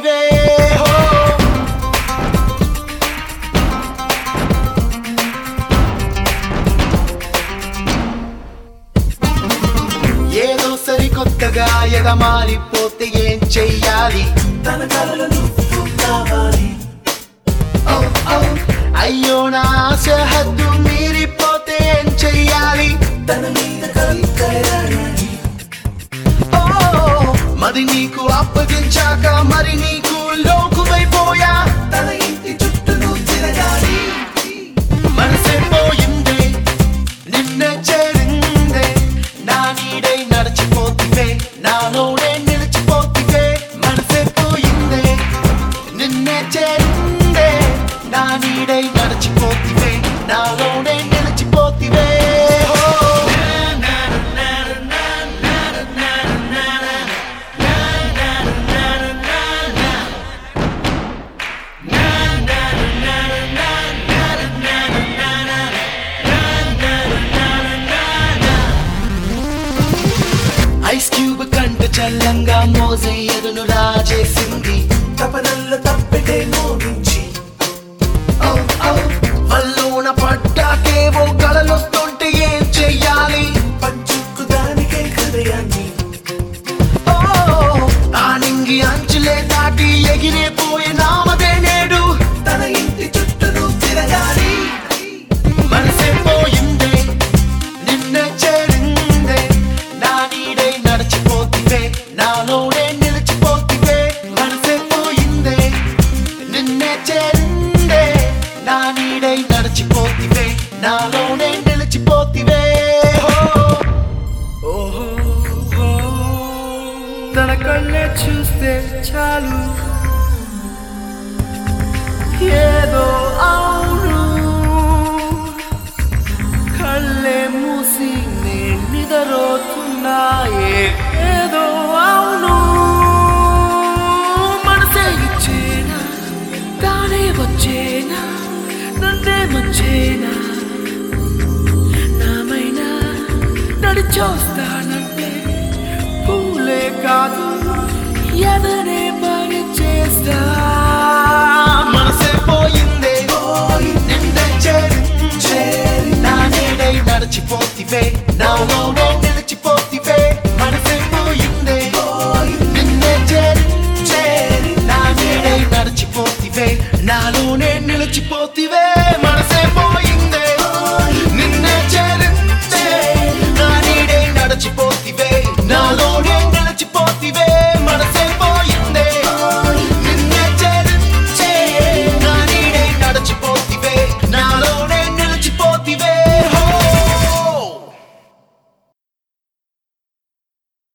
నడిచిపోతివే హో ఏదో సరికొత్తగా ఎగమాలిపోతే ఏం చెయ్యాలి తన కలలు నువ్వు కావాలి ఔ, ఔ. అయ్యో నా ఆశ హద్దు మీరిపోతే ఏం చెయ్యాలి తన మీద కవికయాలి ఓ మరి నీకు అప్పగించాక మరి నీకు లోకువైపోయా తన ఇంటి చుట్టూ నువ్వు తిరగాలి మనసే పోయిందే నిన్నే చేరిందే నా నీడై నడిచిపోతివే నాలోనే నిలిచిపోతివే మనసే పోయిందే నిన్నే చేరిందే నా నీడై నడిచిపోతివే నాలోనే నిలిచిపోతివే హో ఐస్ క్యూబ్ కంట చల్లంగా మోజయ్యదును రాజేసింది తపనల్లో తప్పితే మోగించి ఔ, ఔ. వల్లోన పడ్డాకేవో కలలొస్తుంటే ఏం చెయ్యాలి పంచుకు దానికే హృదయాన్ని ఓ ఆ నింగి అంచులే దాటి ఎగిరిపోయే నామదే నేడు తన ఇంటి చుట్టూ నువ్వు తిరగాలి మనసే పోయిందే నిన్నే చేరిందే నా నీడై నడిచిపోతివే నాలోనే నిలిచిపోతివే మనసే పోయిందే నిన్నే చేరిందే నా నీడై నడిచిపోతివే నాలోనే నిలిచిపోతివే హో ఓహో తన కళ్ళే చూస్తే చాలు ఏదో అవును కళ్ళే మూసి నే నిద్రపోతున్నాయే ఏదో అవును మనసే ఇచ్చేనా తానే వచ్చేనా నన్నే వచ్చేనా నామైనా నడిచొస్తానంటే పూలే కాదు ఎదనే పని చేస్తా మనసే పోయిందే నిన్నే చేరిందే నా నీడై నడిచిపోతివే నాలోనే